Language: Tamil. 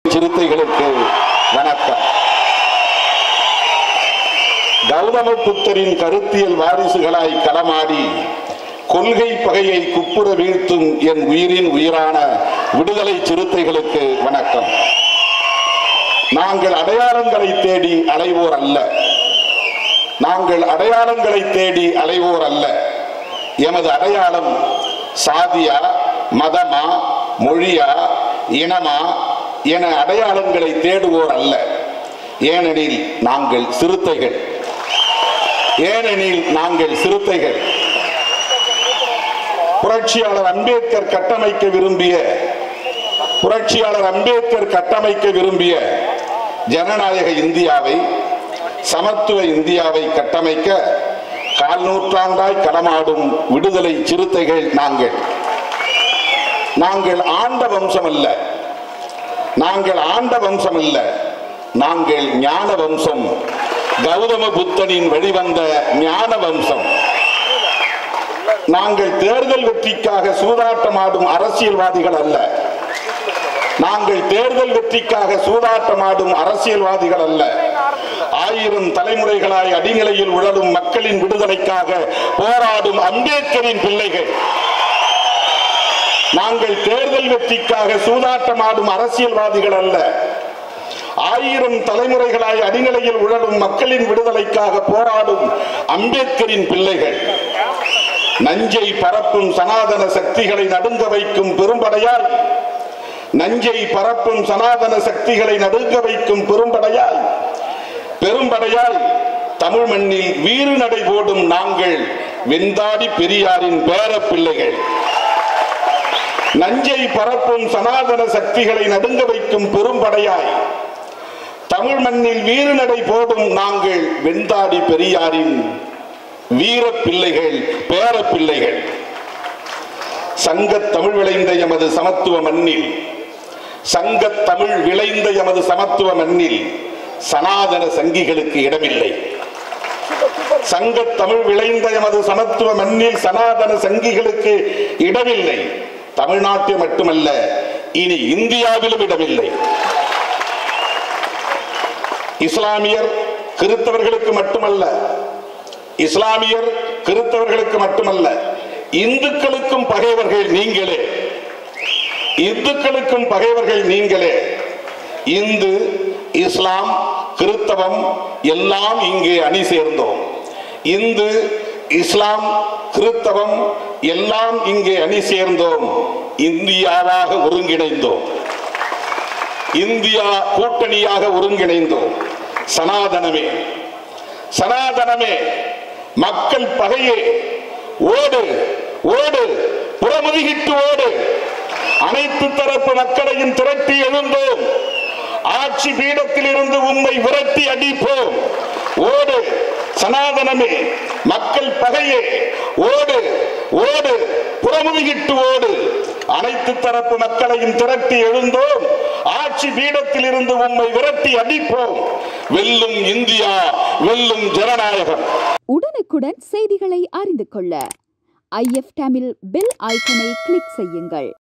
சிறுத்தைகளுக்கு வணக்கம் கௌதம புத்தரின் கருத்தியல் வாரிசுகளாய் களமாடி கொள்கை பகையை குப்புற வீழ்த்தும் என் உயிரின் உயிரான விடுதலை சிறுத்தைகளுக்கு வணக்கம் நாங்கள் அடையாளங்களை தேடி அலைவோர் அல்ல நாங்கள் அடையாளங்களை தேடி அலைவோர் அல்ல எமது அடையாளம் சாதியா மதமா மொழியா இனமா என அடையாளங்களை தேடுவோர் அல்ல ஏனெனில் நாங்கள் சிறுத்தைகள் ஏனெனில் நாங்கள் சிறுத்தைகள் புரட்சியாளர் அம்பேத்கர் கட்டமைக்க விரும்பிய புரட்சியாளர் அம்பேத்கர் கட்டமைக்க விரும்பிய ஜனநாயக இந்தியாவை சமத்துவ இந்தியாவை கட்டமைக்க கால் நூற்றாண்டாய் களமாடும் விடுதலை சிறுத்தைகள் நாங்கள் நாங்கள் ஆண்ட வம்சம் அல்ல நாங்கள் ஆண்ட வம்சம் அல்ல நாங்கள் ஞான வம்சம் கௌதம புத்தனின் வழிவந்த ஞான வம்சம் நாங்கள் தேர்தல் வெற்றிக்காக சூதாட்டமாடும் அரசியல்வாதிகள் அல்ல நாங்கள் தேர்தல் வெற்றிக்காக சூதாட்டமாடும் அரசியல்வாதிகள் அல்ல ஆயிரம் தலைமுறைகளாய் அடிநிலையில் உழலும் மக்களின் விடுதலைக்காக போராடும் அம்பேத்கரின் பிள்ளைகள் நாங்கள் தேர்தல் வெற்றிக்காக சூதாட்டமாடும் அரசியல்வாதிகள் அல்ல ஆயிரம் தலைமுறைகளாய் அடிநிலையில் உழலும் மக்களின் விடுதலைக்காக போராடும் அம்பேத்கரின் பிள்ளைகள் நஞ்சை பரப்பும் சனாதன சக்திகளை நடுங்க வைக்கும் பெரும்படையாய் நஞ்சை பரப்பும் சனாதன சக்திகளை நடுங்க வைக்கும் பெரும்படையாய் பெரும்படையாய் தமிழ் மண்ணில் வீறு நடை போடும் நாங்கள் வெந்தாடி பெரியாரின் பேர பிள்ளைகள் நஞ்சை பரப்பும் சனாதன சக்திகளை நடுங்க வைக்கும் பெரும்படையாய் தமிழ் மண்ணில் வீறு நடை போடும் நாங்கள் வெந்தாடி பெரியாரின் வீர பிள்ளைகள் பேர பிள்ளைகள் சங்கத் தமிழ் விளைந்த எமது சமத்துவ மண்ணில் சங்கத் தமிழ் விளைந்த எமது சமத்துவ மண்ணில் சனாதன சங்கிகளுக்கு இடமில்லை சங்கத் தமிழ் விளைந்த எமது சமத்துவ மண்ணில் சனாதன சங்கிகளுக்கு இடமில்லை தமிழ்நாட்டில் மட்டுமல்ல இனி இந்தியாவிலும் இடமில்லை இஸ்லாமியர் கிறித்தவர்களுக்கு மட்டுமல்ல இஸ்லாமியர் கிறித்தவர்களுக்கு மட்டுமல்ல இந்துக்களுக்கும் பகைவர்கள் நீங்களே இந்துக்களுக்கும் பகைவர்கள் நீங்களே இந்து இஸ்லாம் கிறித்தவம் எல்லாம் இங்கே அணி சேர்ந்தோம் இந்து இஸ்லாம் கிறித்தவம் எல்லாம் இங்கே அணி சேர்ந்தோம் இந்தியாவாக ஒருங்கிணைந்தோம் இந்தியா கூட்டணியாக ஒருங்கிணைந்தோம் சனாதனமே சனாதனமே மக்கள் பகையே ஓடு ஓடு புறமுதுகிட்டு ஓடு அனைத்து தரப்பு மக்களையும் திரட்டி எழுந்தோம் ஆட்சி பீடத்தில் இருந்து உண்மை விரட்டி அடிப்போம் ஓடு சனாதனமே மக்கள் பகையே ஓடு ஓடு புறமுதுகிட்டு ஓடு அனைத்து தரப்பு மக்களையும் திரட்டி எழுந்தோம் ஆட்சி பீடத்தில் இருந்து உண்மை விரட்டி அடிப்போம் வெல்லும் இந்தியா வெல்லும் ஜனநாயகம் உடனுக்குடன் செய்திகளை அறிந்து கொள்ள ஐஎஃப் தமிழ் பெல் ஐக்கனை கிளிக் செய்யுங்கள்